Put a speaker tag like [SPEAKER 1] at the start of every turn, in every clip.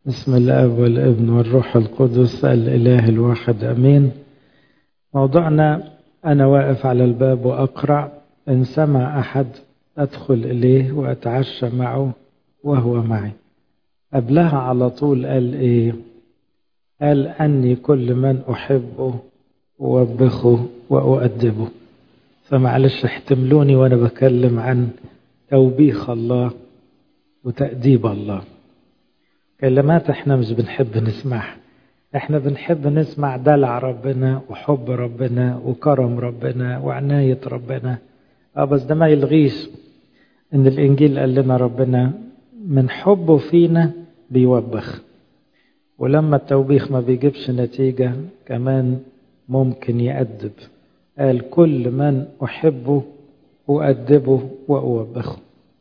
[SPEAKER 1] بسم الاب والابن والروح القدس الاله الواحد امين موضوعنا انا واقف على الباب واقرع ان سمع احد ادخل اليه واتعشى معه وهو معي قبلها على طول قال ايه قال اني كل من احبه اوبخه واؤدبه فمعلش احتملوني وانا بكلم عن توبيخ الله وتأديب الله كلمات احنا مش بنحب نسمعها احنا بنحب نسمع دلع ربنا وحب ربنا وكرم ربنا وعناية ربنا اه بس ده ما يلغيش ان الانجيل قال لنا ربنا من حبه فينا بيوبخ ولما التوبيخ ما بيجيبش نتيجة كمان ممكن يأدب قال كل من أحبه أؤدبه وأوبخه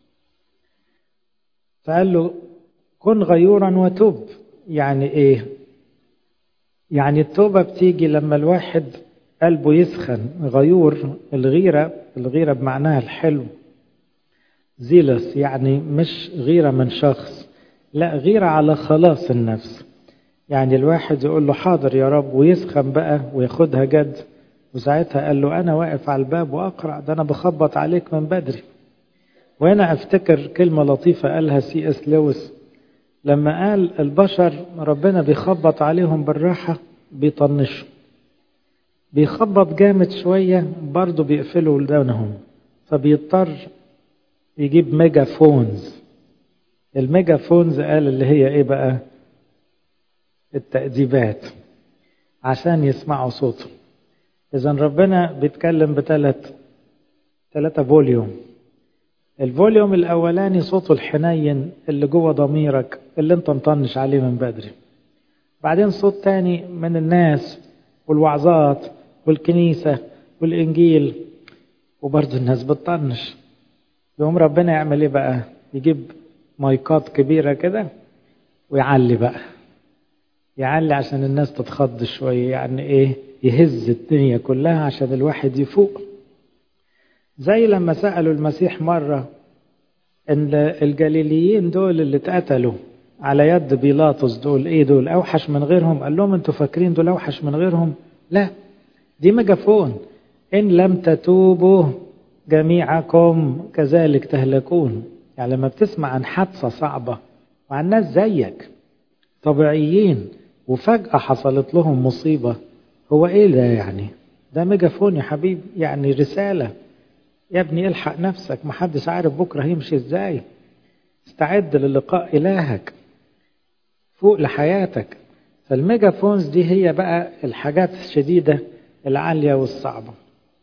[SPEAKER 1] فقال له كن غيورا وتوب يعني ايه يعني التوبة بتيجي لما الواحد قلبه يسخن غيور الغيرة الغيرة بمعناها الحلو زيلس يعني مش غيرة من شخص لا غيرة على خلاص النفس يعني الواحد يقول له حاضر يا رب ويسخن بقى وياخدها جد وساعتها قال له أنا واقف على الباب وأقرأ ده أنا بخبط عليك من بدري وهنا أفتكر كلمة لطيفة قالها سي اس لويس لما قال البشر ربنا بيخبط عليهم بالراحة بيطنشوا بيخبط جامد شوية برضه بيقفلوا ولدانهم فبيضطر يجيب ميجا فونز الميجا فونز قال اللي هي ايه بقى التأديبات عشان يسمعوا صوته إذا ربنا بيتكلم بثلاث ثلاثة فوليوم الفوليوم الأولاني صوته الحنين اللي جوه ضميرك اللي انت مطنش عليه من بدري بعدين صوت تاني من الناس والوعظات والكنيسة والإنجيل وبرضه الناس بتطنش يقوم ربنا يعمل ايه بقى يجيب مايكات كبيرة كده ويعلي بقى يعلي عشان الناس تتخض شوية يعني ايه يهز الدنيا كلها عشان الواحد يفوق زي لما سألوا المسيح مرة ان الجليليين دول اللي اتقتلوا على يد بيلاطس دول ايه دول اوحش من غيرهم قال لهم انتوا فاكرين دول اوحش من غيرهم لا دي ميجافون ان لم تتوبوا جميعكم كذلك تهلكون يعني لما بتسمع عن حادثة صعبة وعن ناس زيك طبيعيين وفجأة حصلت لهم مصيبة هو ايه ده يعني ده ميجافون يا حبيبي يعني رسالة يا ابني الحق نفسك محدش عارف بكرة هيمشي ازاي استعد للقاء إلهك فوق لحياتك فالميجافونز دي هي بقى الحاجات الشديدة العالية والصعبة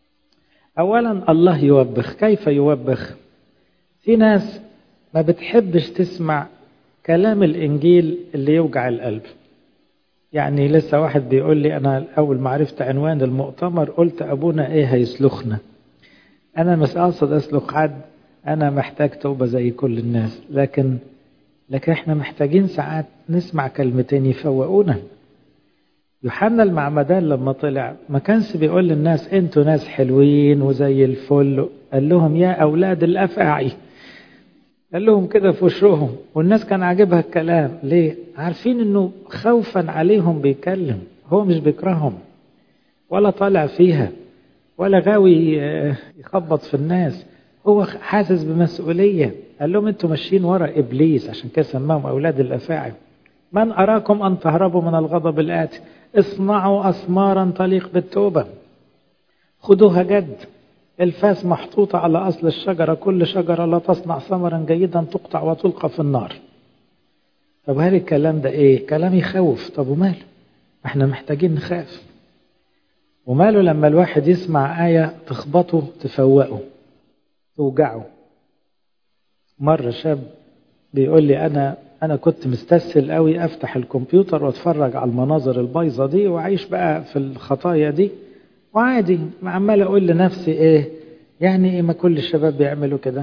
[SPEAKER 1] أولا الله يوبخ كيف يوبخ في ناس ما بتحبش تسمع كلام الإنجيل اللي يوجع القلب يعني لسه واحد بيقول لي أنا أول ما عرفت عنوان المؤتمر قلت أبونا إيه هيسلخنا أنا مش قاصد أسلخ حد أنا محتاج توبة زي كل الناس لكن لكن إحنا محتاجين ساعات نسمع كلمتين يفوقونا يوحنا المعمدان لما طلع ما كانش بيقول للناس انتوا ناس حلوين وزي الفل قال لهم يا أولاد الأفاعي قال لهم كده في وشهم والناس كان عاجبها الكلام ليه عارفين انه خوفا عليهم بيكلم هو مش بيكرههم ولا طالع فيها ولا غاوي يخبط في الناس هو حاسس بمسؤولية قال لهم انتوا ماشيين ورا ابليس عشان كده سماهم اولاد الافاعي من اراكم ان تهربوا من الغضب الاتي اصنعوا اسمارا تليق بالتوبة خدوها جد الفاس محطوطة على أصل الشجرة كل شجرة لا تصنع ثمرا جيدا تقطع وتلقى في النار طب هل الكلام ده ايه كلام يخوف طب وماله احنا محتاجين نخاف وماله لما الواحد يسمع آية تخبطه تفوقه توجعه مرة شاب بيقول لي أنا أنا كنت مستسهل قوي أفتح الكمبيوتر وأتفرج على المناظر البايظة دي وأعيش بقى في الخطايا دي وعادي عمال أقول لنفسي إيه يعني إيه ما كل الشباب بيعملوا كده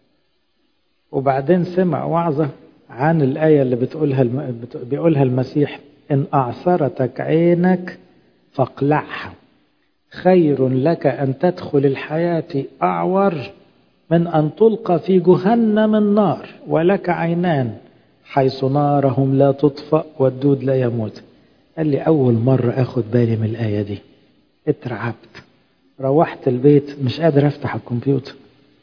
[SPEAKER 1] وبعدين سمع وعظة عن الآية اللي بتقولها الم... بيقولها المسيح إن أعصرتك عينك فاقلعها خير لك أن تدخل الحياة أعور من أن تلقى في جهنم النار ولك عينان حيث نارهم لا تطفأ والدود لا يموت قال لي أول مرة أخد بالي من الآية دي اترعبت روحت البيت مش قادر أفتح الكمبيوتر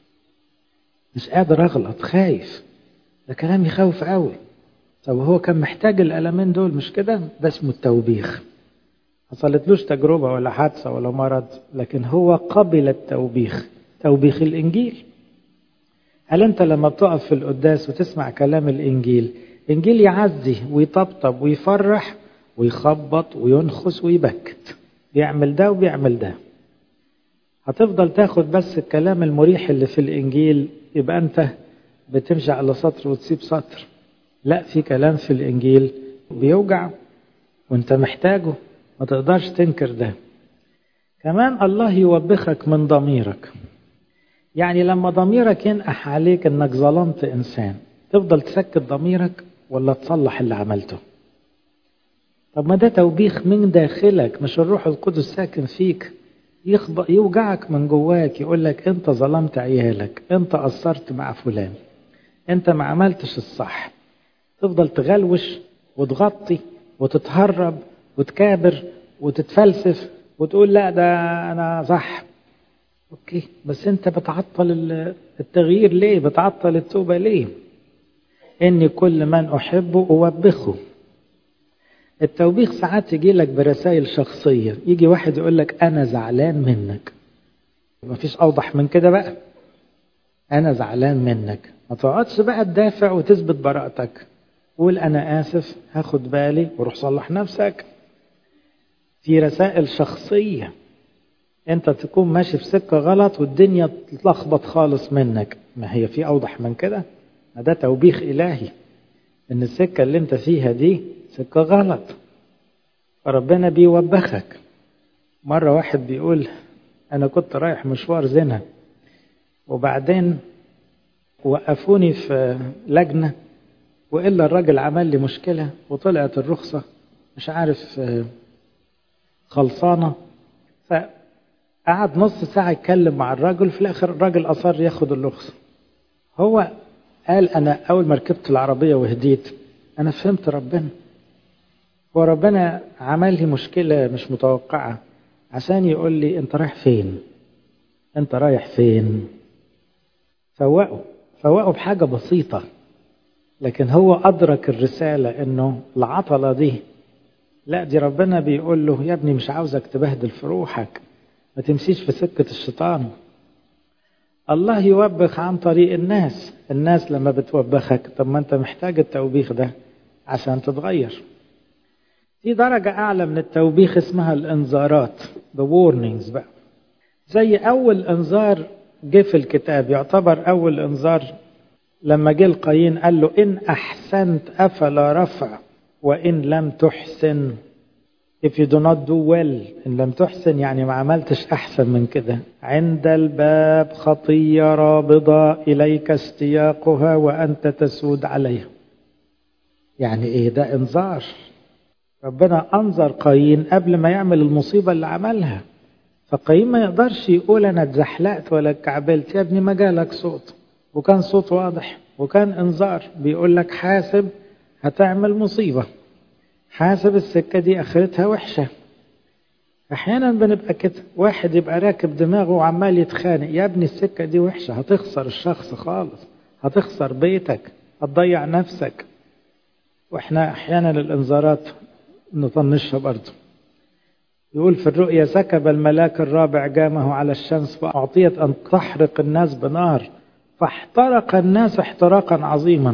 [SPEAKER 1] مش قادر أغلط خايف ده كلام يخوف قوي طب هو كان محتاج الألمين دول مش كده ده اسمه التوبيخ حصلتلوش تجربة ولا حادثة ولا مرض لكن هو قبل التوبيخ توبيخ الإنجيل هل أنت لما بتقف في القداس وتسمع كلام الإنجيل إنجيل يعزي ويطبطب ويفرح ويخبط وينخس ويبكت بيعمل ده وبيعمل ده هتفضل تاخد بس الكلام المريح اللي في الإنجيل يبقى أنت بتمشي على سطر وتسيب سطر لا في كلام في الإنجيل بيوجع وانت محتاجه ما تقدرش تنكر ده كمان الله يوبخك من ضميرك يعني لما ضميرك ينقح عليك انك ظلمت انسان تفضل تسكت ضميرك ولا تصلح اللي عملته طب ما ده توبيخ من داخلك مش الروح القدس ساكن فيك يخبط يوجعك من جواك يقول لك انت ظلمت عيالك انت قصرت مع فلان انت ما عملتش الصح تفضل تغلوش وتغطي وتتهرب وتكابر وتتفلسف وتقول لا ده انا صح اوكي بس انت بتعطل التغيير ليه بتعطل التوبه ليه اني كل من احبه اوبخه التوبيخ ساعات يجي لك برسائل شخصيه يجي واحد يقول لك انا زعلان منك مفيش اوضح من كده بقى انا زعلان منك ما تقعدش بقى تدافع وتثبت براءتك قول انا اسف هاخد بالي وروح صلح نفسك في رسائل شخصيه انت تكون ماشي في سكه غلط والدنيا تتلخبط خالص منك ما هي في اوضح من كده ما ده توبيخ الهي ان السكه اللي انت فيها دي سكه غلط فربنا بيوبخك مره واحد بيقول انا كنت رايح مشوار زنا وبعدين وقفوني في لجنه والا الراجل عمل لي مشكله وطلعت الرخصه مش عارف خلصانه فقعد نص ساعه يتكلم مع الراجل في الاخر الراجل اصر ياخد الرخصه هو قال انا اول ما ركبت العربيه وهديت انا فهمت ربنا هو ربنا عمل لي مشكله مش متوقعه عشان يقول لي انت رايح فين انت رايح فين فوقه فوقه بحاجه بسيطه لكن هو أدرك الرسالة إنه العطلة دي لا دي ربنا بيقول له يا ابني مش عاوزك تبهدل في روحك ما تمشيش في سكة الشيطان الله يوبخ عن طريق الناس الناس لما بتوبخك طب ما انت محتاج التوبيخ ده عشان تتغير في درجة أعلى من التوبيخ اسمها الإنذارات the warnings بقى زي أول إنذار جه في الكتاب يعتبر أول إنذار لما جه القايين قال له إن أحسنت أفلا رفع وإن لم تحسن if you do not do well إن لم تحسن يعني ما عملتش أحسن من كده عند الباب خطية رابضة إليك استياقها وأنت تسود عليها يعني إيه ده إنذار ربنا أنظر قايين قبل ما يعمل المصيبة اللي عملها فقايين ما يقدرش يقول أنا اتزحلقت ولا اتكعبلت يا ابني ما جالك صوت وكان صوت واضح وكان انذار بيقول لك حاسب هتعمل مصيبة حاسب السكة دي اخرتها وحشة احيانا بنبقى كده واحد يبقى راكب دماغه وعمال يتخانق يا ابني السكة دي وحشة هتخسر الشخص خالص هتخسر بيتك هتضيع نفسك واحنا احيانا الانذارات نطنشها برضه يقول في الرؤيا سكب الملاك الرابع جامه على الشمس فأعطيت أن تحرق الناس بنار فاحترق الناس احتراقا عظيما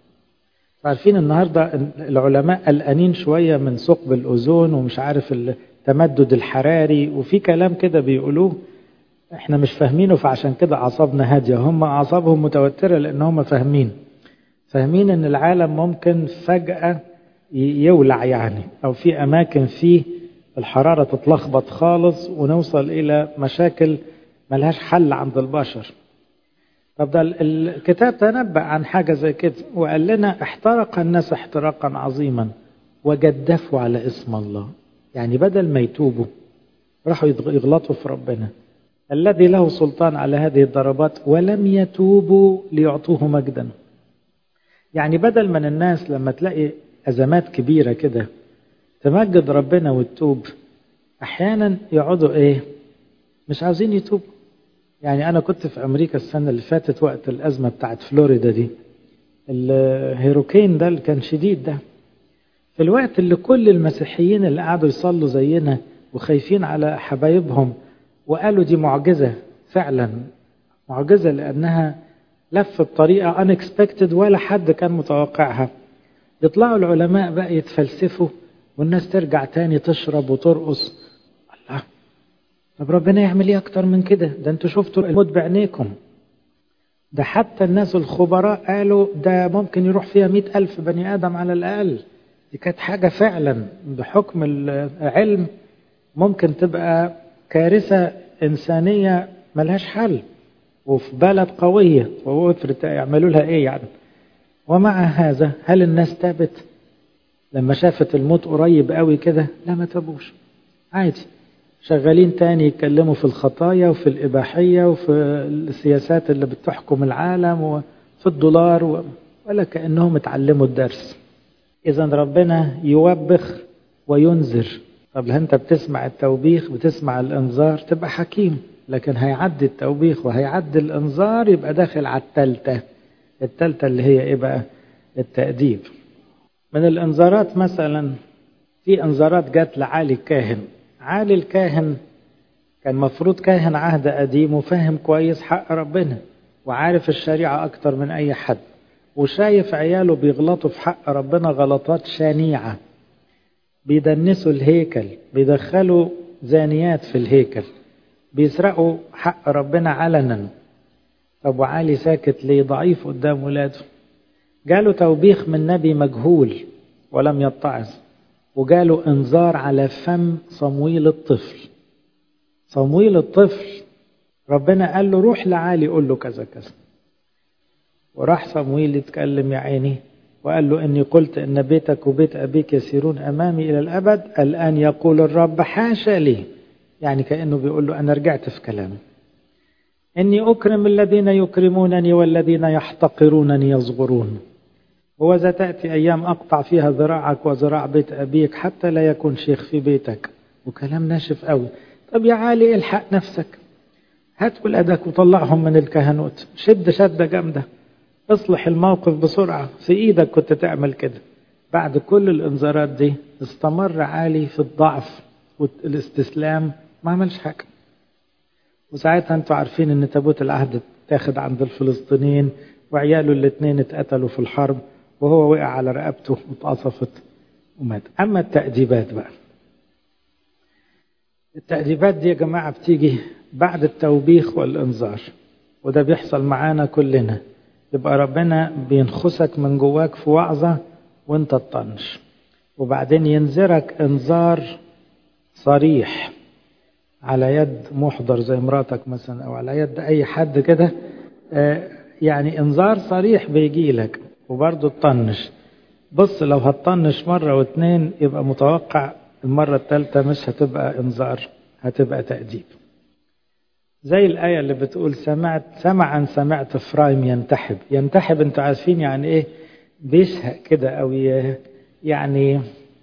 [SPEAKER 1] عارفين النهاردة العلماء قلقانين شوية من ثقب الأوزون ومش عارف التمدد الحراري وفي كلام كده بيقولوه احنا مش فاهمينه فعشان كده أعصابنا هادية هم أعصابهم متوترة لأن هم فاهمين فاهمين ان العالم ممكن فجأة يولع يعني أو في أماكن فيه الحرارة تتلخبط خالص ونوصل إلى مشاكل ملهاش حل عند البشر طب ده الكتاب تنبأ عن حاجة زي كده وقال لنا احترق الناس احتراقا عظيما وجدفوا على اسم الله يعني بدل ما يتوبوا راحوا يغلطوا في ربنا الذي له سلطان على هذه الضربات ولم يتوبوا ليعطوه مجدا يعني بدل من الناس لما تلاقي أزمات كبيرة كده تمجد ربنا وتتوب أحيانا يقعدوا إيه مش عاوزين يتوبوا يعني أنا كنت في أمريكا السنة اللي فاتت وقت الأزمة بتاعت فلوريدا دي الهيروكين ده اللي كان شديد ده في الوقت اللي كل المسيحيين اللي قعدوا يصلوا زينا وخايفين على حبايبهم وقالوا دي معجزة فعلا معجزة لأنها لف بطريقة unexpected ولا حد كان متوقعها يطلعوا العلماء بقى يتفلسفوا والناس ترجع تاني تشرب وترقص الله طب ربنا يعمل ايه اكتر من كده ده انتوا شفتوا الموت بعينيكم ده حتى الناس الخبراء قالوا ده ممكن يروح فيها مئة ألف بني آدم على الأقل دي كانت حاجة فعلا بحكم العلم ممكن تبقى كارثة إنسانية ملهاش حل وفي بلد قوية وافرض يعملوا لها إيه يعني ومع هذا هل الناس تابت لما شافت الموت قريب قوي كده لا ما تابوش عادي شغالين تاني يتكلموا في الخطايا وفي الإباحية وفي السياسات اللي بتحكم العالم وفي الدولار و... ولا كأنهم اتعلموا الدرس إذا ربنا يوبخ وينذر طب أنت بتسمع التوبيخ بتسمع الإنذار تبقى حكيم لكن هيعدي التوبيخ وهيعدي الإنذار يبقى داخل على التالتة التالتة اللي هي إيه بقى التأديب من الإنذارات مثلا في إنذارات جت لعالي الكاهن عالي الكاهن كان مفروض كاهن عهد قديم وفاهم كويس حق ربنا وعارف الشريعة أكتر من أي حد وشايف عياله بيغلطوا في حق ربنا غلطات شنيعة بيدنسوا الهيكل بيدخلوا زانيات في الهيكل بيسرقوا حق ربنا علنا طب وعالي ساكت ليه ضعيف قدام ولاده جاله توبيخ من نبي مجهول ولم يتعظ وجاله انذار على فم صمويل الطفل صمويل الطفل ربنا قال له روح لعالي قول له كذا كذا وراح صمويل يتكلم يا عيني وقال له إني قلت إن بيتك وبيت أبيك يسيرون أمامي إلى الأبد الآن يقول الرب حاشا لي يعني كأنه بيقول له أنا رجعت في كلامي إني أكرم الذين يكرمونني والذين يحتقرونني يصغرون وإذا تأتي أيام أقطع فيها ذراعك وذراع بيت أبيك حتى لا يكون شيخ في بيتك وكلام ناشف قوي طب يا عالي الحق نفسك هات ولادك وطلعهم من الكهنوت شد شدة جامدة اصلح الموقف بسرعة في ايدك كنت تعمل كده بعد كل الانذارات دي استمر عالي في الضعف والاستسلام ما عملش حاجة وساعتها انتوا عارفين ان تابوت العهد تاخد عند الفلسطينيين وعياله الاثنين اتقتلوا في الحرب وهو وقع على رقبته واتقصفت ومات اما التأديبات بقى التأديبات دي يا جماعة بتيجي بعد التوبيخ والإنذار وده بيحصل معانا كلنا يبقى ربنا بينخسك من جواك في وعظة وانت تطنش وبعدين ينذرك انذار صريح على يد محضر زي مراتك مثلا او على يد اي حد كده يعني انذار صريح بيجي لك وبرضه تطنش بص لو هتطنش مرة واتنين يبقى متوقع المرة الثالثة مش هتبقى انذار هتبقى تأديب زي الآية اللي بتقول سمعت سمعا سمعت فرايم ينتحب ينتحب انتوا عارفين يعني ايه بيشهق كده او يعني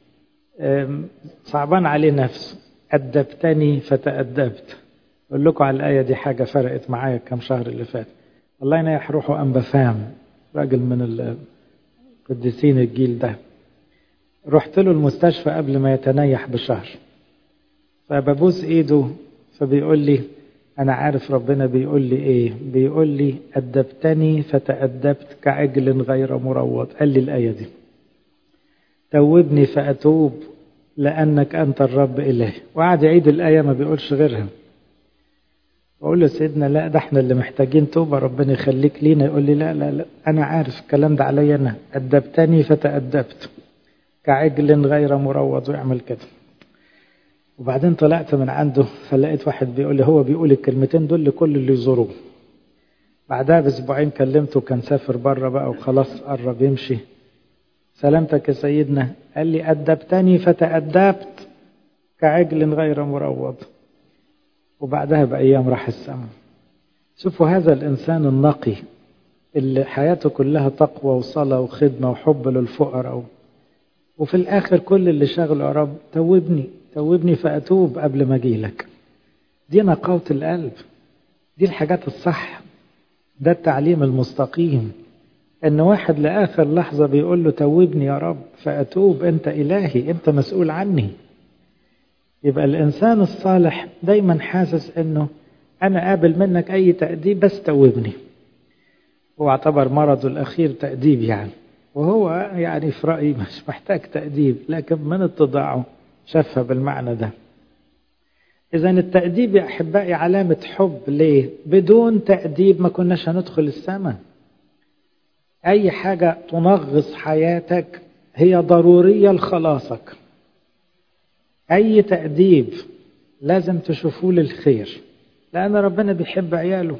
[SPEAKER 1] صعبان عليه نفسه أدبتني فتأدبت أقول لكم على الآية دي حاجة فرقت معايا كم شهر اللي فات الله ينيح روحه أنبا فام راجل من القديسين الجيل ده رحت له المستشفى قبل ما يتنيح بشهر فببوس ايده فبيقول لي انا عارف ربنا بيقول لي ايه بيقول لي ادبتني فتادبت كعجل غير مروض قال لي الايه دي توبني فاتوب لانك انت الرب الهي وقعد يعيد الايه ما بيقولش غيرها بقول له سيدنا لا ده احنا اللي محتاجين توبه ربنا يخليك لينا يقول لي لا لا لا انا عارف الكلام ده عليا انا ادبتني فتادبت كعجل غير مروض ويعمل كده وبعدين طلعت من عنده فلقيت واحد بيقول لي هو بيقول الكلمتين دول لكل اللي يزوروه بعدها باسبوعين كلمته كان سافر بره بقى وخلاص قرب يمشي سلامتك يا سيدنا قال لي أدبتني فتأدبت كعجل غير مروض وبعدها بأيام راح السماء شوفوا هذا الإنسان النقي اللي حياته كلها تقوى وصلاة وخدمة وحب للفقراء وفي الآخر كل اللي شغله يا رب توبني توبني فأتوب قبل ما أجيلك دي نقاوة القلب دي الحاجات الصح ده التعليم المستقيم ان واحد لاخر لحظه بيقول له توبني يا رب فاتوب انت الهي انت مسؤول عني يبقى الانسان الصالح دايما حاسس انه انا قابل منك اي تاديب بس توبني هو اعتبر مرضه الاخير تاديب يعني وهو يعني في رايي مش محتاج تاديب لكن من اتضاعه شافها بالمعنى ده إذا التأديب يا أحبائي علامة حب ليه؟ بدون تأديب ما كناش هندخل السماء. أي حاجة تنغص حياتك هي ضرورية لخلاصك. أي تأديب لازم تشوفوه للخير. لأن ربنا بيحب عياله.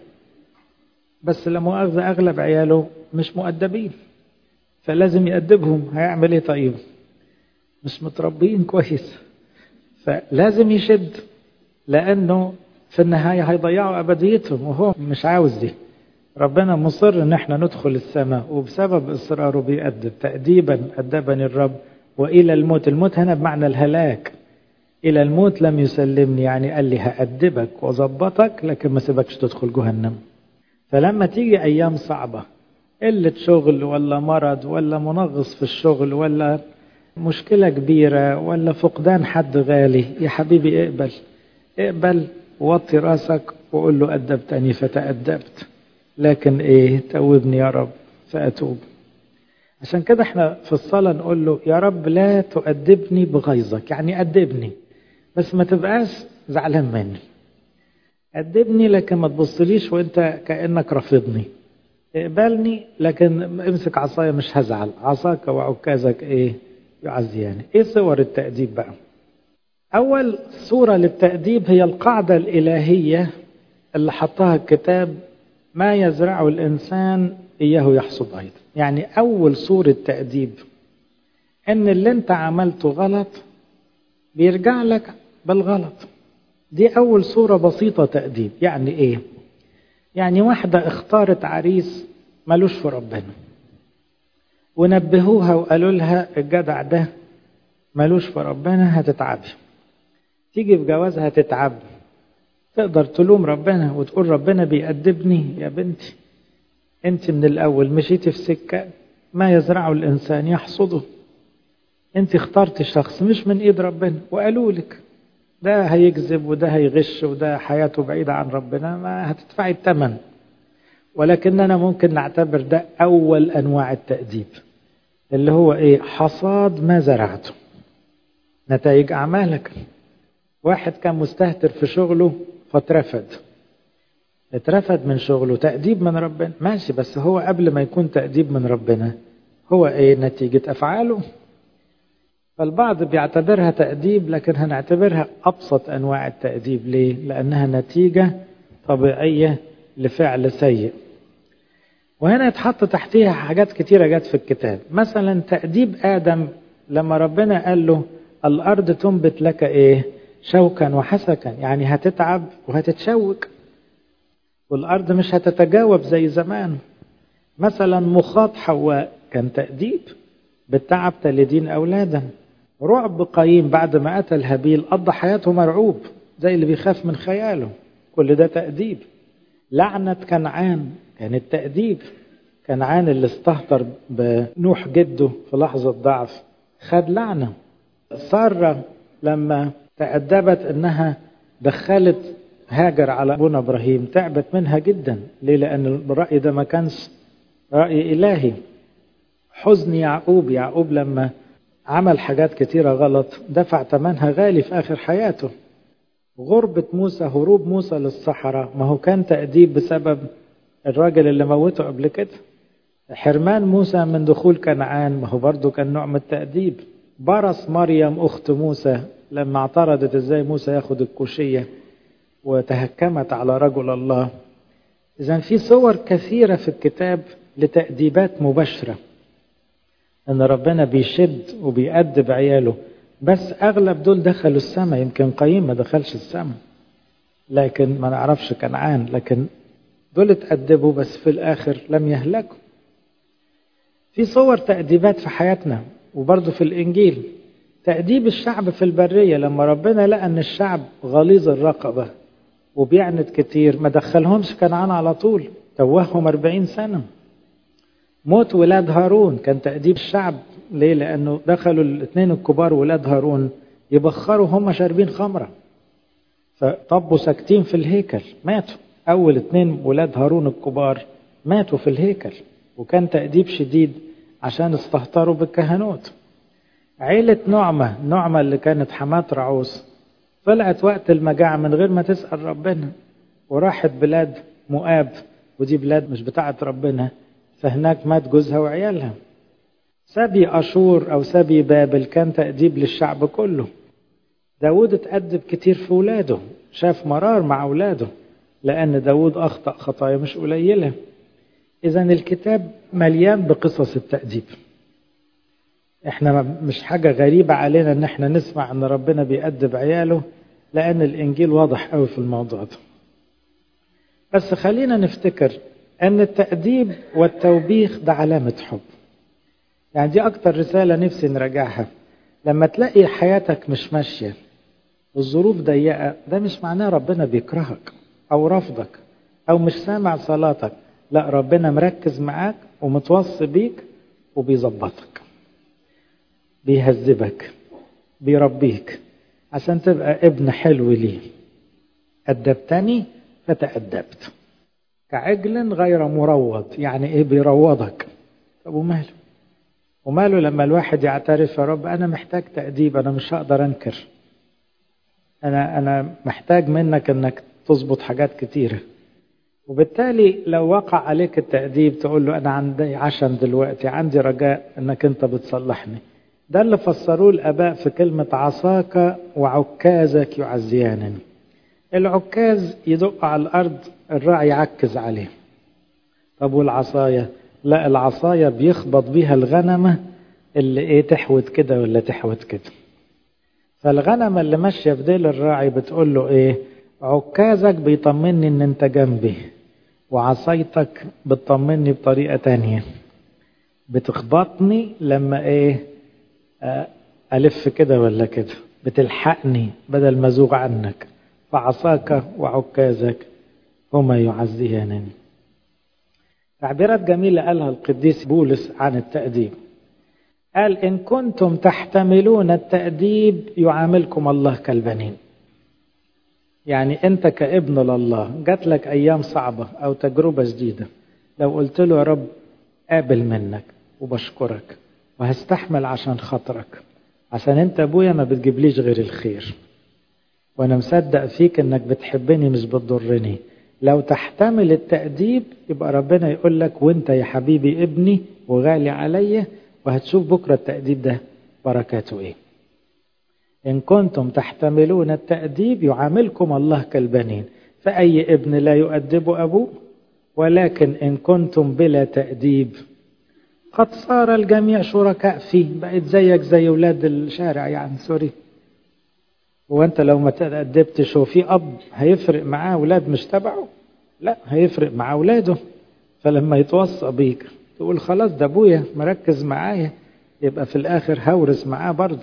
[SPEAKER 1] بس لا مؤاخذة أغلب عياله مش مؤدبين. فلازم يأدبهم، هيعمل إيه طيب؟ مش متربيين كويس. فلازم يشد لانه في النهايه هيضيعوا ابديتهم وهو مش عاوز دي ربنا مصر ان احنا ندخل السماء وبسبب اصراره بيأدب تأديبا أدبني الرب والى الموت الموت هنا بمعنى الهلاك الى الموت لم يسلمني يعني قال لي هأدبك واظبطك لكن ما سيبكش تدخل جهنم فلما تيجي ايام صعبه قله شغل ولا مرض ولا منغص في الشغل ولا مشكله كبيره ولا فقدان حد غالي يا حبيبي اقبل اقبل ووطي راسك وقول له أدبتني فتأدبت لكن إيه توبني يا رب فأتوب عشان كده احنا في الصلاة نقول له يا رب لا تؤدبني بغيظك يعني أدبني بس ما تبقاش زعلان مني أدبني لكن ما تبصليش وانت كأنك رافضني اقبلني لكن امسك عصايا مش هزعل عصاك وعكازك ايه يعزياني ايه صور التأديب بقى أول صورة للتأديب هي القاعدة الإلهية اللي حطها الكتاب ما يزرعه الإنسان إياه يحصد أيضا يعني أول صورة تأديب إن اللي أنت عملته غلط بيرجع لك بالغلط دي أول صورة بسيطة تأديب يعني إيه يعني واحدة اختارت عريس ملوش في ربنا ونبهوها وقالوا لها الجدع ده ملوش في ربنا هتتعبي تيجي في جوازها تتعب تقدر تلوم ربنا وتقول ربنا بيأدبني يا بنتي انت من الاول مشيتي في سكه ما يزرعه الانسان يحصده انت اخترت شخص مش من ايد ربنا وقالوا لك ده هيكذب وده هيغش وده حياته بعيدة عن ربنا ما هتدفعي الثمن ولكننا ممكن نعتبر ده أول أنواع التأديب اللي هو إيه حصاد ما زرعته نتائج أعمالك واحد كان مستهتر في شغله فاترفد اترفد من شغله تأديب من ربنا ماشي بس هو قبل ما يكون تأديب من ربنا هو ايه نتيجة أفعاله فالبعض بيعتبرها تأديب لكن هنعتبرها أبسط أنواع التأديب ليه؟ لأنها نتيجة طبيعية لفعل سيء وهنا يتحط تحتيها حاجات كتيرة جت في الكتاب مثلا تأديب آدم لما ربنا قال له الأرض تنبت لك إيه شوكا وحسكا يعني هتتعب وهتتشوك والأرض مش هتتجاوب زي زمان مثلا مخاط حواء كان تأديب بالتعب تلدين أولادا رعب قايم بعد ما قتل هابيل قضى حياته مرعوب زي اللي بيخاف من خياله كل ده تأديب لعنة كنعان كانت تأديب كنعان اللي استهتر بنوح جده في لحظة ضعف خد لعنة سارة لما تأدبت انها دخلت هاجر على ابونا ابراهيم تعبت منها جدا ليه لان الرأي ده ما كانش رأي الهي حزن يعقوب يعقوب لما عمل حاجات كتيرة غلط دفع ثمنها غالي في آخر حياته غربة موسى هروب موسى للصحراء ما هو كان تأديب بسبب الراجل اللي موته قبل كده حرمان موسى من دخول كنعان ما هو برضه كان نوع من التأديب برص مريم أخت موسى لما اعترضت ازاي موسى ياخد الكوشية وتهكمت على رجل الله إذا في صور كثيرة في الكتاب لتأديبات مباشرة ان ربنا بيشد وبيأدب عياله بس اغلب دول دخلوا السماء يمكن قايم ما دخلش السماء لكن ما نعرفش كنعان لكن دول اتأدبوا بس في الآخر لم يهلكوا في صور تأديبات في حياتنا وبرضه في الإنجيل تأديب الشعب في البرية لما ربنا لقى أن الشعب غليظ الرقبة وبيعند كتير ما دخلهمش كنعان على طول توههم 40 سنة موت ولاد هارون كان تأديب الشعب ليه لأنه دخلوا الاثنين الكبار ولاد هارون يبخروا هم شاربين خمرة فطبوا ساكتين في الهيكل ماتوا أول اثنين ولاد هارون الكبار ماتوا في الهيكل وكان تأديب شديد عشان استهتروا بالكهنوت عيلة نعمة نعمة اللي كانت حماة رعوس طلعت وقت المجاعة من غير ما تسأل ربنا وراحت بلاد مؤاب ودي بلاد مش بتاعة ربنا فهناك مات جوزها وعيالها سبي أشور أو سبي بابل كان تأديب للشعب كله داود اتأدب كتير في ولاده شاف مرار مع ولاده لأن داود أخطأ خطايا مش قليلة إذا الكتاب مليان بقصص التأديب احنا مش حاجة غريبة علينا ان احنا نسمع ان ربنا بيأدب عياله لأن الإنجيل واضح قوي في الموضوع ده بس خلينا نفتكر أن التأديب والتوبيخ ده علامة حب يعني دي أكتر رسالة نفسي نراجعها لما تلاقي حياتك مش ماشية والظروف ضيقة ده مش معناه ربنا بيكرهك أو رفضك أو مش سامع صلاتك لا ربنا مركز معاك ومتوصي بيك وبيظبطك بيهذبك بيربيك عشان تبقى ابن حلو ليه أدبتني فتأدبت كعجل غير مروض يعني ايه بيروضك طب وماله وماله لما الواحد يعترف يا رب انا محتاج تأديب انا مش هقدر انكر انا انا محتاج منك انك تظبط حاجات كتيره وبالتالي لو وقع عليك التأديب تقول له انا عندي عشم دلوقتي عندي رجاء انك انت بتصلحني ده اللي فسروه الاباء في كلمه عصاك وعكازك يعزيانني العكاز يدق على الارض الراعي يعكز عليه طب والعصاية لا العصاية بيخبط بيها الغنمة اللي ايه تحوت كده ولا تحوت كده فالغنمة اللي ماشية في ديل الراعي بتقول له ايه عكازك بيطمني ان انت جنبي وعصايتك بتطمني بطريقة تانية بتخبطني لما ايه ألف كده ولا كده بتلحقني بدل ما أزوغ عنك فعصاك وعكازك هما يعزيانني تعبيرات جميلة قالها القديس بولس عن التأديب قال إن كنتم تحتملون التأديب يعاملكم الله كالبنين يعني أنت كابن لله جات لك أيام صعبة أو تجربة جديدة لو قلت له يا رب قابل منك وبشكرك وهستحمل عشان خاطرك عشان أنت أبويا ما بتجيبليش غير الخير وأنا مصدق فيك إنك بتحبني مش بتضرني لو تحتمل التأديب يبقى ربنا يقول لك وانت يا حبيبي ابني وغالي عليا وهتشوف بكرة التأديب ده بركاته ايه إن كنتم تحتملون التأديب يعاملكم الله كالبنين فأي ابن لا يؤدب أبوه ولكن إن كنتم بلا تأديب قد صار الجميع شركاء فيه بقيت زيك زي ولاد الشارع يعني سوري وانت لو ما تأدبتش هو في اب هيفرق معاه اولاد مش تبعه لا هيفرق مع اولاده فلما يتوصى بيك تقول خلاص ده ابويا مركز معايا يبقى في الاخر هورث معاه برضه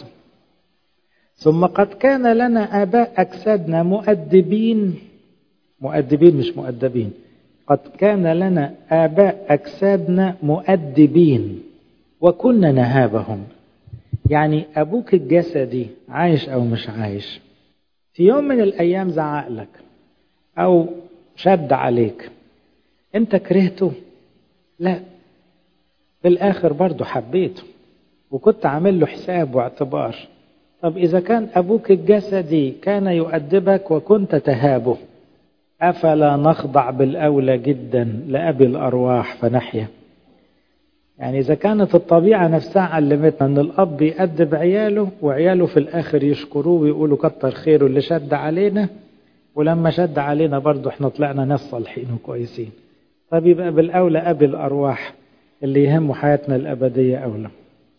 [SPEAKER 1] ثم قد كان لنا اباء اجسادنا مؤدبين مؤدبين مش مؤدبين قد كان لنا اباء اجسادنا مؤدبين وكنا نهابهم يعني أبوك الجسدي عايش أو مش عايش في يوم من الأيام زعق لك أو شد عليك أنت كرهته لا في الآخر برضه حبيته وكنت عامل له حساب واعتبار طب إذا كان أبوك الجسدي كان يؤدبك وكنت تهابه أفلا نخضع بالأولى جدا لأبي الأرواح فنحيا يعني إذا كانت الطبيعة نفسها علمتنا أن الأب يأدب عياله وعياله في الآخر يشكروه ويقولوا كتر خيره اللي شد علينا ولما شد علينا برضه احنا طلعنا ناس صالحين وكويسين طب يبقى بالأولى أبي الأرواح اللي يهمه حياتنا الأبدية أولى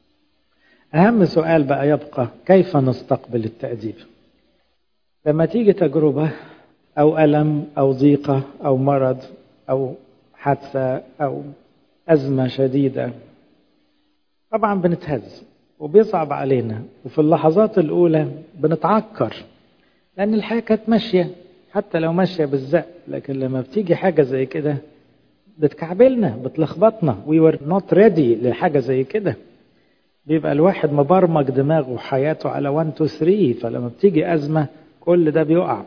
[SPEAKER 1] أهم سؤال بقى يبقى كيف نستقبل التأديب لما تيجي تجربة أو ألم أو ضيقة أو مرض أو حادثة أو أزمة شديدة طبعا بنتهز وبيصعب علينا وفي اللحظات الأولى بنتعكر لأن الحياة كانت ماشية حتى لو ماشية بالزق لكن لما بتيجي حاجة زي كده بتكعبلنا بتلخبطنا we were not ready لحاجة زي كده بيبقى الواحد مبرمج دماغه وحياته على 1 2 3 فلما بتيجي أزمة كل ده بيقع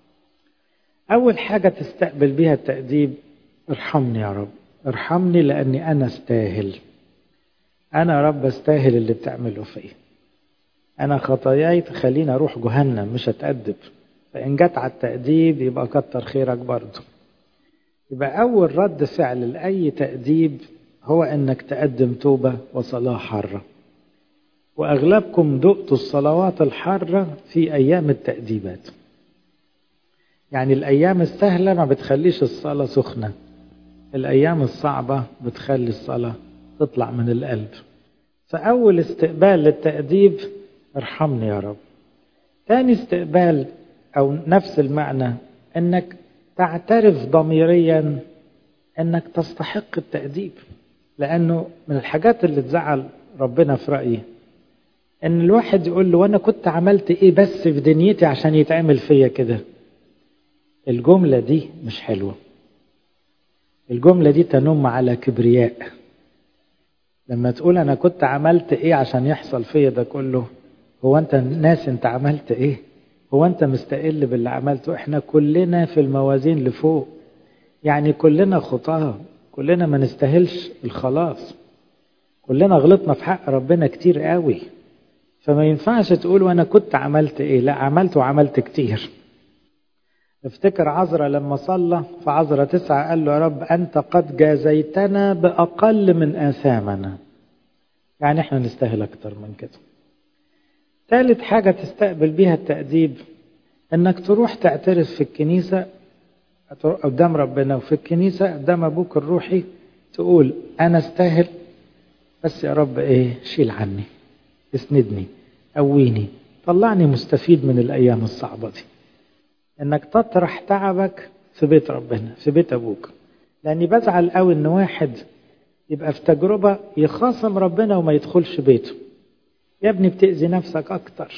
[SPEAKER 1] أول حاجة تستقبل بيها التأديب ارحمني يا رب ارحمني لأني أنا استاهل أنا يا رب استاهل اللي بتعمله فيا أنا خطاياي تخليني أروح جهنم مش أتأدب فإن جت على التأديب يبقى كتر خيرك برضه يبقى أول رد فعل لأي تأديب هو إنك تقدم توبة وصلاة حارة وأغلبكم دقتوا الصلوات الحارة في أيام التأديبات يعني الأيام السهلة ما بتخليش الصلاة سخنة الأيام الصعبة بتخلي الصلاة تطلع من القلب فأول استقبال للتأديب ارحمني يا رب تاني استقبال أو نفس المعنى أنك تعترف ضميريا أنك تستحق التأديب لأنه من الحاجات اللي تزعل ربنا في رأيي أن الواحد يقول له وأنا كنت عملت إيه بس في دنيتي عشان يتعمل فيا كده الجملة دي مش حلوة الجملة دي تنم على كبرياء لما تقول أنا كنت عملت إيه عشان يحصل فيا ده كله هو أنت ناس أنت عملت إيه هو أنت مستقل باللي عملته إحنا كلنا في الموازين لفوق يعني كلنا خطاة كلنا ما نستاهلش الخلاص كلنا غلطنا في حق ربنا كتير قوي فما ينفعش تقول وانا كنت عملت ايه لا عملت وعملت كتير افتكر عذرا لما صلى في عذرا تسعة قال له يا رب أنت قد جازيتنا بأقل من آثامنا يعني احنا نستاهل أكتر من كده ثالث حاجة تستقبل بيها التأديب انك تروح تعترف في الكنيسة قدام ربنا وفي الكنيسة قدام أبوك الروحي تقول أنا استاهل بس يا رب إيه شيل عني اسندني قويني طلعني مستفيد من الأيام الصعبة دي إنك تطرح تعبك في بيت ربنا في بيت أبوك لأني بزعل قوي إن واحد يبقى في تجربة يخاصم ربنا وما يدخلش بيته يا ابني بتأذي نفسك أكتر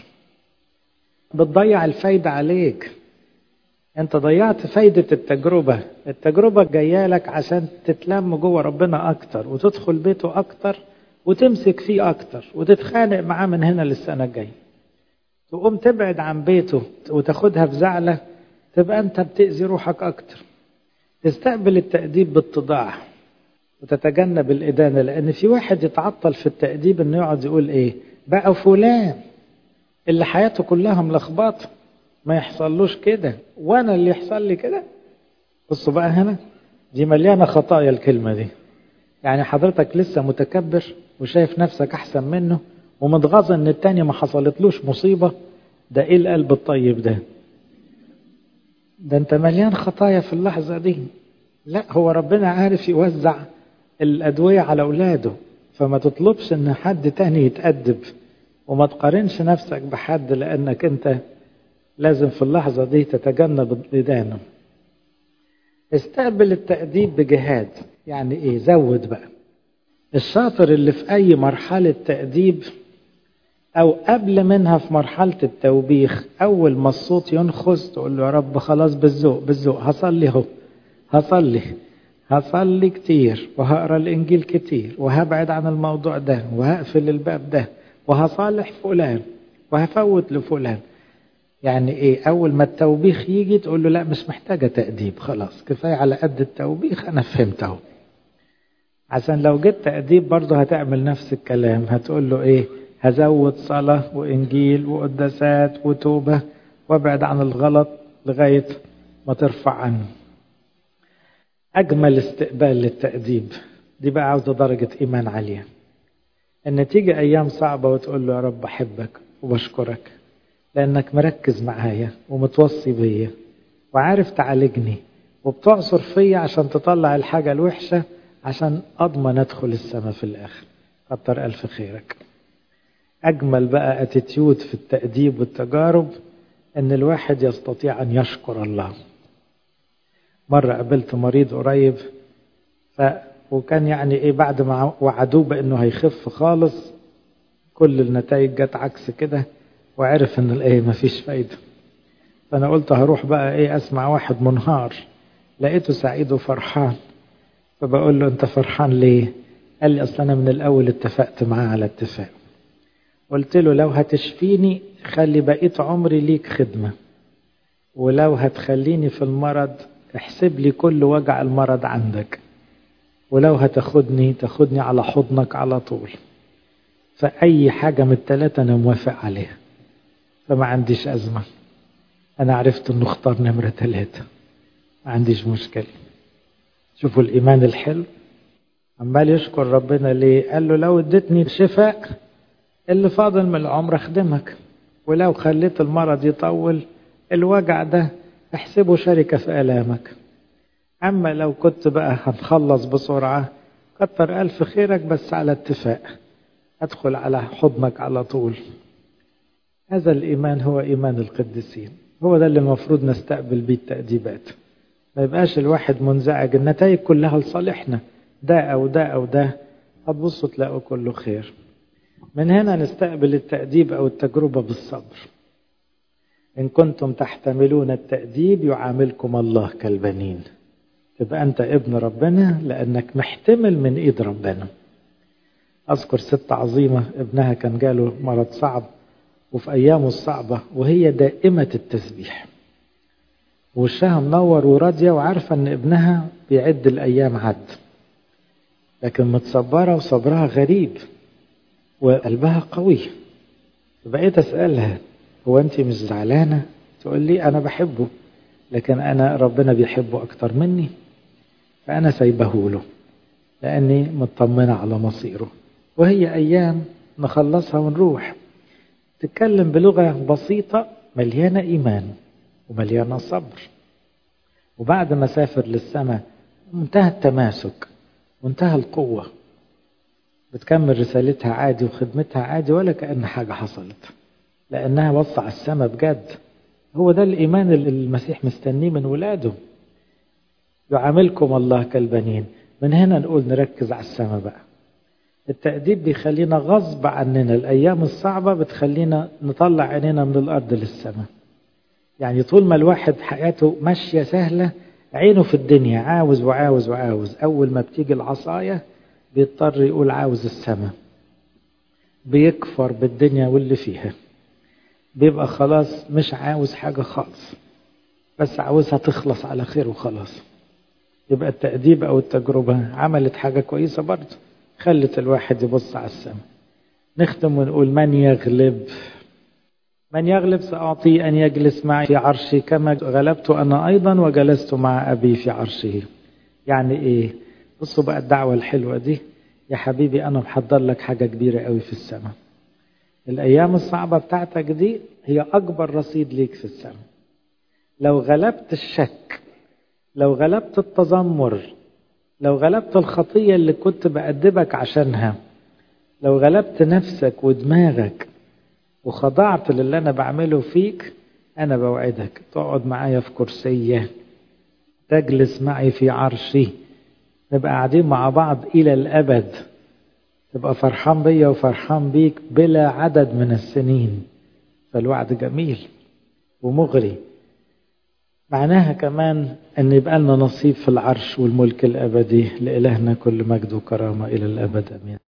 [SPEAKER 1] بتضيع الفايدة عليك انت ضيعت فايدة التجربة التجربة جاية لك عشان تتلم جوه ربنا اكتر وتدخل بيته اكتر وتمسك فيه اكتر وتتخانق معاه من هنا للسنة الجاية تقوم تبعد عن بيته وتاخدها في زعلة تبقى انت بتأذي روحك اكتر تستقبل التأديب باتضاع وتتجنب الإدانة لأن في واحد يتعطل في التأديب إنه يقعد يقول إيه بقى فلان اللي حياته كلها ملخبطه ما يحصلوش كده وانا اللي يحصل لي كده بصوا بقى هنا دي مليانه خطايا الكلمه دي يعني حضرتك لسه متكبر وشايف نفسك احسن منه ومتغاظ ان التاني ما حصلتلوش مصيبه ده ايه القلب الطيب ده ده انت مليان خطايا في اللحظه دي لا هو ربنا عارف يوزع الادويه على اولاده فما تطلبش ان حد تاني يتأدب وما تقارنش نفسك بحد لانك انت لازم في اللحظة دي تتجنب الإدانة استقبل التأديب بجهاد يعني إيه زود بقى الشاطر اللي في أي مرحلة تأديب أو قبل منها في مرحلة التوبيخ أول ما الصوت ينخز تقول له يا رب خلاص بالذوق بالذوق هصلي أهو هصلي هصلي كتير وهقرا الإنجيل كتير وهبعد عن الموضوع ده وهقفل الباب ده وهصالح فلان وهفوت لفلان يعني ايه اول ما التوبيخ يجي تقول له لا مش محتاجة تأديب خلاص كفاية على قد التوبيخ انا فهمت اهو عشان لو جيت تأديب برضه هتعمل نفس الكلام هتقول له ايه هزود صلاة وانجيل وقداسات وتوبة وابعد عن الغلط لغاية ما ترفع عنه اجمل استقبال للتأديب دي بقى عاوزة درجة ايمان عالية ان تيجي ايام صعبة وتقول له يا رب احبك وبشكرك لأنك مركز معايا ومتوصي بيا وعارف تعالجني وبتعصر فيا عشان تطلع الحاجة الوحشة عشان أضمن أدخل السماء في الآخر كتر ألف خيرك أجمل بقى اتيتيود في التأديب والتجارب أن الواحد يستطيع أن يشكر الله مرة قابلت مريض قريب ف وكان يعني ايه بعد ما وعدوه بانه هيخف خالص كل النتائج جت عكس كده وعرف ان الايه مفيش فايدة فانا قلت هروح بقى ايه اسمع واحد منهار لقيته سعيد وفرحان فبقول له انت فرحان ليه قال لي اصل انا من الاول اتفقت معاه على اتفاق قلت له لو هتشفيني خلي بقيت عمري ليك خدمة ولو هتخليني في المرض احسب لي كل وجع المرض عندك ولو هتاخدني تاخدني على حضنك على طول فأي حاجة من التلاتة أنا موافق عليها فما عنديش أزمة أنا عرفت إنه اختار نمرة تلاتة ما عنديش مشكلة شوفوا الإيمان الحلو عمال يشكر ربنا ليه قال له لو اديتني شفاء اللي فاضل من العمر اخدمك ولو خليت المرض يطول الوجع ده احسبه شركة في آلامك أما لو كنت بقى هنخلص بسرعة كتر ألف خيرك بس على اتفاق أدخل على حضنك على طول هذا الإيمان هو إيمان القديسين هو ده اللي المفروض نستقبل بيه التأديبات ما يبقاش الواحد منزعج النتائج كلها لصالحنا ده أو ده أو ده هتبصوا تلاقوا كله خير من هنا نستقبل التأديب أو التجربة بالصبر إن كنتم تحتملون التأديب يعاملكم الله كالبنين تبقى أنت ابن ربنا لأنك محتمل من إيد ربنا أذكر ست عظيمة ابنها كان جاله مرض صعب وفي أيامه الصعبة وهي دائمة التسبيح وشها منور وراضية وعارفة أن ابنها بيعد الأيام عد لكن متصبرة وصبرها غريب وقلبها قوي بقيت أسألها هو أنت مش زعلانة تقول لي أنا بحبه لكن أنا ربنا بيحبه أكتر مني فأنا سايبه له لأني مطمنة على مصيره وهي أيام نخلصها ونروح تتكلم بلغة بسيطة مليانة إيمان ومليانة صبر وبعد ما سافر للسماء منتهى التماسك منتهى القوة بتكمل رسالتها عادي وخدمتها عادي ولا كأن حاجة حصلت لأنها وصع السماء بجد هو ده الإيمان اللي المسيح مستنيه من ولاده يعاملكم الله كالبنين من هنا نقول نركز على السماء بقى التأديب بيخلينا غصب عننا الأيام الصعبة بتخلينا نطلع عينينا من الأرض للسماء يعني طول ما الواحد حياته ماشية سهلة عينه في الدنيا عاوز وعاوز وعاوز أول ما بتيجي العصاية بيضطر يقول عاوز السماء بيكفر بالدنيا واللي فيها بيبقى خلاص مش عاوز حاجة خالص بس عاوزها تخلص على خير وخلاص يبقى التأديب أو التجربة عملت حاجة كويسة برضه خلت الواحد يبص على السماء نختم ونقول من يغلب من يغلب سأعطيه أن يجلس معي في عرشي كما غلبت أنا أيضا وجلست مع أبي في عرشه يعني إيه بصوا بقى الدعوة الحلوة دي يا حبيبي أنا محضر لك حاجة كبيرة قوي في السماء الأيام الصعبة بتاعتك دي هي أكبر رصيد ليك في السماء لو غلبت الشك لو غلبت التذمر لو غلبت الخطية اللي كنت بأدبك عشانها لو غلبت نفسك ودماغك وخضعت للي أنا بعمله فيك أنا بوعدك تقعد معايا في كرسية تجلس معي في عرشي نبقى قاعدين مع بعض إلى الأبد تبقى فرحان بيا وفرحان بيك بلا عدد من السنين فالوعد جميل ومغري معناها كمان أن يبقى لنا نصيب في العرش والملك الأبدي لإلهنا كل مجد وكرامة إلى الأبد أمين